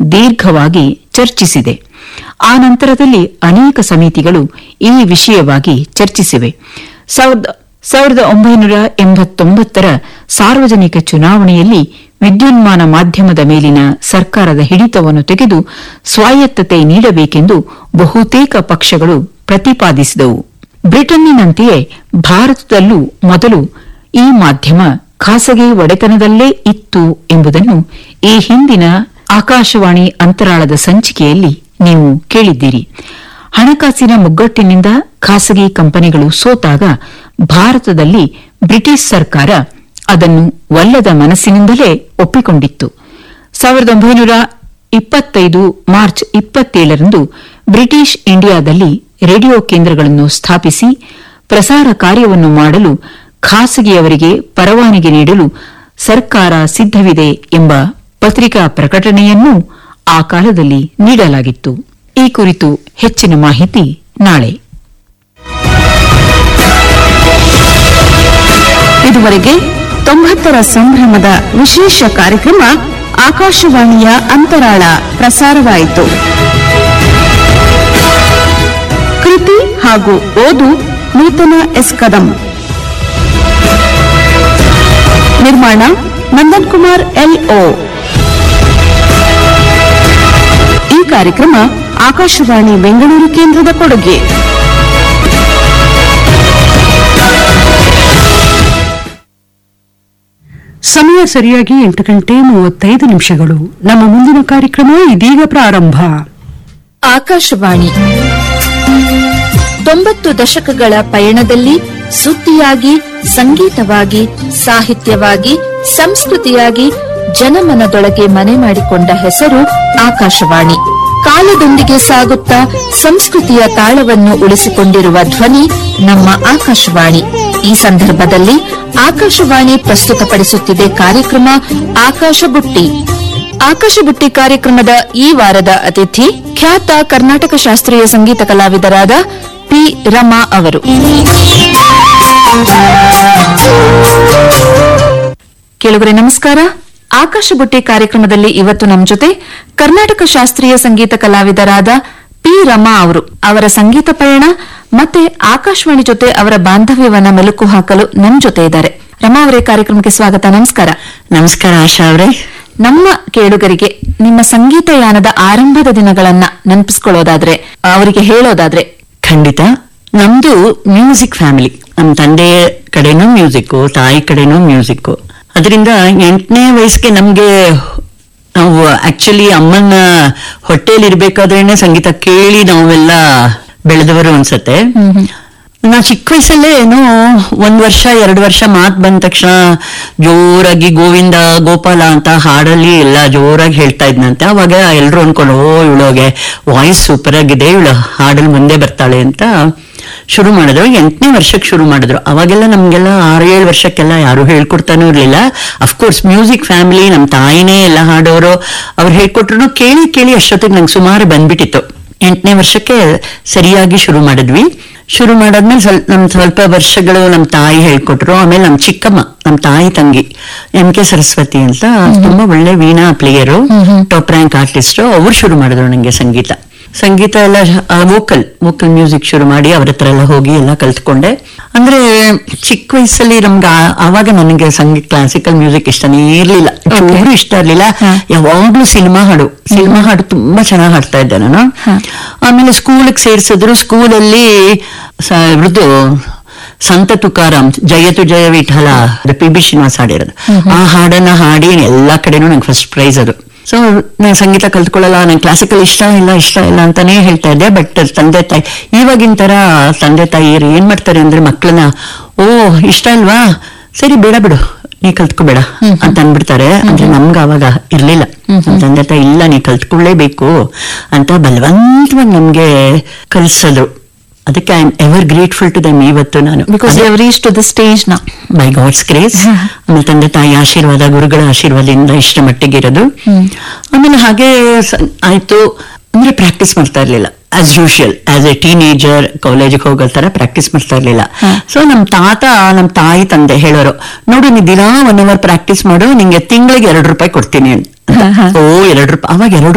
ದೀರ್ಘವಾಗಿ ಚರ್ಚಿಸಿದೆ ಆ ನಂತರದಲ್ಲಿ ಅನೇಕ ಸಮಿತಿಗಳು ಈ ವಿಷಯವಾಗಿ ಚರ್ಚಿಸಿವೆ ಸಾವಿರದ ಸಾವಿರದ ಒಂಬೈನೂರ ಎಂಬತ್ತೊಂಬತ್ತರ ಸಾರ್ವಜನಿಕ ಚುನಾವಣೆಯಲ್ಲಿ ವಿದ್ಯುನ್ಮಾನ ಮಾಧ್ಯಮದ ಮೇಲಿನ ಸರ್ಕಾರದ ಹಿಡಿತವನ್ನು ತೆಗೆದು ಸ್ವಾಯತ್ತತೆ ನೀಡಬೇಕೆಂದು ಬಹುತೇಕ ಪಕ್ಷಗಳು ಪ್ರತಿಪಾದಿಸಿದವು ಬ್ರಿಟನ್ನಿನಂತೆಯೇ ಭಾರತದಲ್ಲೂ ಮೊದಲು ಈ ಮಾಧ್ಯಮ ಖಾಸಗಿ ಒಡೆತನದಲ್ಲೇ ಇತ್ತು ಎಂಬುದನ್ನು ಈ ಹಿಂದಿನ ಆಕಾಶವಾಣಿ ಅಂತರಾಳದ ಸಂಚಿಕೆಯಲ್ಲಿ ನೀವು ಕೇಳಿದ್ದೀರಿ ಹಣಕಾಸಿನ ಮುಗ್ಗಟ್ಟಿನಿಂದ ಖಾಸಗಿ ಕಂಪನಿಗಳು ಸೋತಾಗ ಭಾರತದಲ್ಲಿ ಬ್ರಿಟಿಷ್ ಸರ್ಕಾರ ಅದನ್ನು ಒಲ್ಲದ ಮನಸ್ಸಿನಿಂದಲೇ ಒಪ್ಪಿಕೊಂಡಿತ್ತು ಸಾವಿರದ ಒಂಬೈನೂರ ಇಪ್ಪತ್ತೈದು ಮಾರ್ಚ್ ಇಪ್ಪತ್ತೇಳರಂದು ಬ್ರಿಟಿಷ್ ಇಂಡಿಯಾದಲ್ಲಿ ರೇಡಿಯೋ ಕೇಂದ್ರಗಳನ್ನು ಸ್ಥಾಪಿಸಿ ಪ್ರಸಾರ ಕಾರ್ಯವನ್ನು ಮಾಡಲು ಖಾಸಗಿಯವರಿಗೆ ಪರವಾನಗಿ ನೀಡಲು ಸರ್ಕಾರ ಸಿದ್ಧವಿದೆ ಎಂಬ ಪತ್ರಿಕಾ ಪ್ರಕಟಣೆಯನ್ನೂ ಆ ಕಾಲದಲ್ಲಿ ನೀಡಲಾಗಿತ್ತು ಈ ಕುರಿತು ಹೆಚ್ಚಿನ ಮಾಹಿತಿ ನಾಳೆ ಇದುವರೆಗೆ ತೊಂಬತ್ತರ ಸಂಭ್ರಮದ ವಿಶೇಷ ಕಾರ್ಯಕ್ರಮ ಆಕಾಶವಾಣಿಯ ಅಂತರಾಳ ಪ್ರಸಾರವಾಯಿತು ಕೃತಿ ಹಾಗೂ ಓದು ನೂತನ ಎಸ್ ಕದಂ ನಿರ್ಮಾಣ ನಂದನ್ ಕುಮಾರ್ ಎಲ್ಒ ಈ ಕಾರ್ಯಕ್ರಮ ಆಕಾಶವಾಣಿ ಬೆಂಗಳೂರು ಕೇಂದ್ರದ ಕೊಡುಗೆ ಸಮಯ ಸರಿಯಾಗಿ ಎಂಟು ಗಂಟೆ ಮೂವತ್ತೈದು ನಿಮಿಷಗಳು ನಮ್ಮ ಮುಂದಿನ ಕಾರ್ಯಕ್ರಮ ಇದೀಗ ಪ್ರಾರಂಭ ಆಕಾಶವಾಣಿ ತೊಂಬತ್ತು ದಶಕಗಳ ಪಯಣದಲ್ಲಿ ಸುದ್ದಿಯಾಗಿ ಸಂಗೀತವಾಗಿ ಸಾಹಿತ್ಯವಾಗಿ ಸಂಸ್ಕೃತಿಯಾಗಿ ಜನಮನದೊಳಗೆ ಮನೆ ಮಾಡಿಕೊಂಡ ಹೆಸರು ಆಕಾಶವಾಣಿ ಕಾಲದೊಂದಿಗೆ ಸಾಗುತ್ತಾ ಸಂಸ್ಕೃತಿಯ ತಾಳವನ್ನು ಉಳಿಸಿಕೊಂಡಿರುವ ಧ್ವನಿ ನಮ್ಮ ಆಕಾಶವಾಣಿ ಈ ಸಂದರ್ಭದಲ್ಲಿ ಆಕಾಶವಾಣಿ ಪ್ರಸ್ತುತಪಡಿಸುತ್ತಿದೆ ಕಾರ್ಯಕ್ರಮ ಆಕಾಶ ಬುಟ್ಟಿ ಆಕಾಶ ಬುಟ್ಟಿ ಕಾರ್ಯಕ್ರಮದ ಈ ವಾರದ ಅತಿಥಿ ಖ್ಯಾತ ಕರ್ನಾಟಕ ಶಾಸ್ತ್ರೀಯ ಸಂಗೀತ ಕಲಾವಿದರಾದ ಪಿ ರಮಾ ಅವರು ಕೇಳುಗರೆ ನಮಸ್ಕಾರ ಆಕಾಶ ಬುಟ್ಟಿ ಕಾರ್ಯಕ್ರಮದಲ್ಲಿ ಇವತ್ತು ನಮ್ಮ ಜೊತೆ ಕರ್ನಾಟಕ ಶಾಸ್ತ್ರೀಯ ಸಂಗೀತ ಕಲಾವಿದರಾದ ಪಿ ರಮಾ ಅವರು ಅವರ ಸಂಗೀತ ಪಯಣ ಮತ್ತೆ ಆಕಾಶವಾಣಿ ಜೊತೆ ಅವರ ಬಾಂಧವ್ಯವನ್ನ ಮೆಲುಕು ಹಾಕಲು ನಮ್ ಜೊತೆ ಇದ್ದಾರೆ ರಮಾ ಅವರೇ ಕಾರ್ಯಕ್ರಮಕ್ಕೆ ಸ್ವಾಗತ ನಮಸ್ಕಾರ ನಮಸ್ಕಾರ ಆಶಾ ಅವರೇ ನಮ್ಮ ಕೇಳುಗರಿಗೆ ನಿಮ್ಮ ಸಂಗೀತ ಯಾನದ ಆರಂಭದ ದಿನಗಳನ್ನ ನೆನಪಿಸ್ಕೊಳ್ಳೋದಾದ್ರೆ ಅವರಿಗೆ ಹೇಳೋದಾದ್ರೆ ಖಂಡಿತ ನಮ್ದು ಮ್ಯೂಸಿಕ್ ಫ್ಯಾಮಿಲಿ ನಮ್ಮ ತಂದೆ ಕಡೆನೂ ಮ್ಯೂಸಿಕ್ ತಾಯಿ ಕಡೆನೂ ಮ್ಯೂಸಿಕ್ ಅದರಿಂದ ಎಂಟನೇ ವಯಸ್ಸಿಗೆ ನಮ್ಗೆ ನಾವು ಆಕ್ಚುಲಿ ಅಮ್ಮನ ಹೊಟ್ಟೆಯಲ್ಲಿ ಇರ್ಬೇಕಾದ್ರೇನೆ ಸಂಗೀತ ಕೇಳಿ ನಾವೆಲ್ಲ ಬೆಳೆದವರು ಅನ್ಸತ್ತೆ ನಾ ಚಿಕ್ಕ ವಯಸ್ಸಲ್ಲೇ ಏನೋ ಒಂದ್ ವರ್ಷ ಎರಡು ವರ್ಷ ಮಾತ್ ಬಂದ ತಕ್ಷಣ ಜೋರಾಗಿ ಗೋವಿಂದ ಗೋಪಾಲ ಅಂತ ಹಾಡಲ್ಲಿ ಎಲ್ಲ ಜೋರಾಗಿ ಹೇಳ್ತಾ ಇದ್ನಂತೆ ಅವಾಗ ಎಲ್ರು ಅನ್ಕೊಂಡು ಓ ಇವಳೋಗೆ ವಾಯ್ಸ್ ಸೂಪರ್ ಆಗಿದೆ ಇವಳು ಹಾಡಲ್ಲಿ ಮುಂದೆ ಬರ್ತಾಳೆ ಅಂತ ಶುರು ಮಾಡಿದ್ರು ಎಂಟನೇ ವರ್ಷಕ್ಕೆ ಶುರು ಮಾಡಿದ್ರು ಅವಾಗೆಲ್ಲ ನಮ್ಗೆಲ್ಲ ಆರು ಏಳು ವರ್ಷಕ್ಕೆಲ್ಲ ಯಾರು ಹೇಳ್ಕೊಡ್ತಾನೂ ಇರ್ಲಿಲ್ಲ ಅಫ್ಕೋರ್ಸ್ ಮ್ಯೂಸಿಕ್ ಫ್ಯಾಮಿಲಿ ನಮ್ಮ ತಾಯಿನೇ ಎಲ್ಲ ಹಾಡೋರು ಅವ್ರು ಹೇಳ್ಕೊಟ್ರು ಕೇಳಿ ಕೇಳಿ ಅಷ್ಟೊತ್ತಿಗೆ ನಂಗೆ ಸುಮಾರು ಬಂದ್ಬಿಟ್ಟಿತ್ತು ಎಂಟನೇ ವರ್ಷಕ್ಕೆ ಸರಿಯಾಗಿ ಶುರು ಮಾಡಿದ್ವಿ ಶುರು ಮಾಡಾದ್ಮೇಲೆ ಸ್ವಲ್ಪ ನಮ್ ಸ್ವಲ್ಪ ವರ್ಷಗಳು ನಮ್ಮ ತಾಯಿ ಹೇಳ್ಕೊಟ್ರು ಆಮೇಲೆ ನಮ್ಮ ಚಿಕ್ಕಮ್ಮ ನಮ್ಮ ತಾಯಿ ತಂಗಿ ಎಂ ಕೆ ಸರಸ್ವತಿ ಅಂತ ತುಂಬಾ ಒಳ್ಳೆ veena player top rank artist ಅವ್ರು ಶುರು ಮಾಡಿದ್ರು ನಂಗೆ ಸಂಗೀತ ಸಂಗೀತ ಎಲ್ಲ ವೋಕಲ್ ವೋಕಲ್ ಮ್ಯೂಸಿಕ್ ಶುರು ಮಾಡಿ ಅವ್ರ ಹತ್ರ ಎಲ್ಲ ಹೋಗಿ ಎಲ್ಲ ಕಲ್ತ್ಕೊಂಡೆ ಅಂದ್ರೆ ಚಿಕ್ಕ ವಯಸ್ಸಲ್ಲಿ ನಮ್ಗೆ ಆ- ಆವಾಗ ನನಗೆ ಸಂಗೀತ ಕ್ಲಾಸಿಕಲ್ ಮ್ಯೂಸಿಕ್ ಇಷ್ಟನೇ ಇರ್ಲಿಲ್ಲ ಚೂರು ಇಷ್ಟ ಇರ್ಲಿಲ್ಲ ಯಾವಾಗ್ಲೂ ಸಿನಿಮಾ ಹಾಡು ಸಿನಿಮಾ ಹಾಡು ತುಂಬಾ ಚೆನ್ನಾಗಿ ಹಾಡ್ತಾ ಇದ್ದೆ ನಾನು ಆಮೇಲೆ ಸ್ಕೂಲಿಗೆ ಸೇರ್ಸಿದ್ರು ಸ್ಕೂಲಲ್ಲಿ ಇವ್ರದ್ದು ಸಂತ ತುಕಾರಾಮ್ ಜಯತು ಜಯ ವಿಠಲ ಪಿ ಬಿ ಶ್ರೀನಿವಾಸ್ ಹಾಡಿರೋದು ಆ ಹಾಡನ್ನ ಹಾಡಿ ಎಲ್ಲಾ ಕಡೆನೂ ನಂಗೆ ಫಸ್ಟ್ ಪ್ರೈಸ್ ಅದು ಸೊ ನಾನು ಸಂಗೀತ ಕಲ್ತ್ಕೊಳ್ಳಲ್ಲ ನಂಗೆ ಕ್ಲಾಸಿಕಲ್ ಇಷ್ಟ ಇಲ್ಲ ಇಷ್ಟ ಇಲ್ಲ ಅಂತಾನೆ ಹೇಳ್ತಾ ಇದ್ದೆ ಬಟ್ ತಂದೆ ತಾಯಿ ಇವಾಗಿನ ತರ ತಂದೆ ತಾಯಿಯರು ಏನ್ ಮಾಡ್ತಾರೆ ಅಂದ್ರೆ ಮಕ್ಕಳನ್ನ ಓ ಇಷ್ಟ ಇಲ್ವಾ ಸರಿ ಬೇಡ ಬಿಡು ನೀ ಕಲ್ತ್ಕೋಬೇಡ ಅಂತ ಅನ್ಬಿಡ್ತಾರೆ ಅಂದ್ರೆ ನಮ್ಗೆ ಅವಾಗ ಇರ್ಲಿಲ್ಲ ನಮ್ ತಂದೆ ತಾಯಿ ಇಲ್ಲ ನೀ ಕಲ್ತ್ಕೊಳ್ಳೇಬೇಕು ಅಂತ ಬಲವಂತವಾಗಿ ನಮ್ಗೆ ಕಲ್ಸೋದು ಅದಕ್ಕೆ I am ever grateful to them ಇವತ್ತು ನಾನು ಬಿಕಾಸ್ ಅದೇ- you reach to the stage ನಾ ಬೈ ಗಾಡ್ಸ್ ಗ್ರೇಸ್ ಆಮೇಲೆ ತಂದೆ ತಾಯಿ ಆಶೀರ್ವಾದ ಗುರುಗಳ ಆಶೀರ್ವಾದದಿಂದ ಇಷ್ಟ ಮಟ್ಟಿಗೆ ಇರೋದು ಆಮೇಲೆ ಹಾಗೆ ಸ- ಆಯ್ತು ಅಂದ್ರೆ ಪ್ರಾಕ್ಟೀಸ್ ಮಾಡ್ತಾ ಇರ್ಲಿಲ್ಲ as usual as a teenager ಕಾಲೇಜಿಗೆ ಹೋಗೋ ತರ ಪ್ರಾಕ್ಟೀಸ್ ಮಾಡ್ತಾ ಇರ್ಲಿಲ್ಲ ಸೊ ನಮ್ ತಾತ ನಮ್ ತಾಯಿ ತಂದೆ ಹೇಳೋರು ನೋಡು ನೀ ದಿನಾ ಒನ್ ಅವರ್ ಪ್ರಾಕ್ಟೀಸ್ ಮಾಡು ನಿಂಗೆ ತಿಂಗಳಿಗೆ ಎರಡು ರೂಪಾಯಿ ಕೊಡ್ತೀನಿ ಅಂತ ಓ ಎರಡು ರೂಪಾಯಿ ಅವಾಗ ಎರಡು